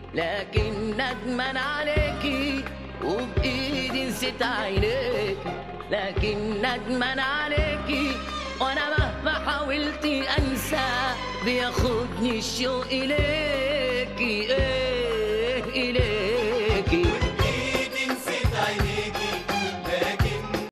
لكن ندمان عليكي وبإيدي نسيت عينيكي لكن ندمان عليكي وانا مهما حاولت انسى بياخدني الشوق اليكي ايه اليكي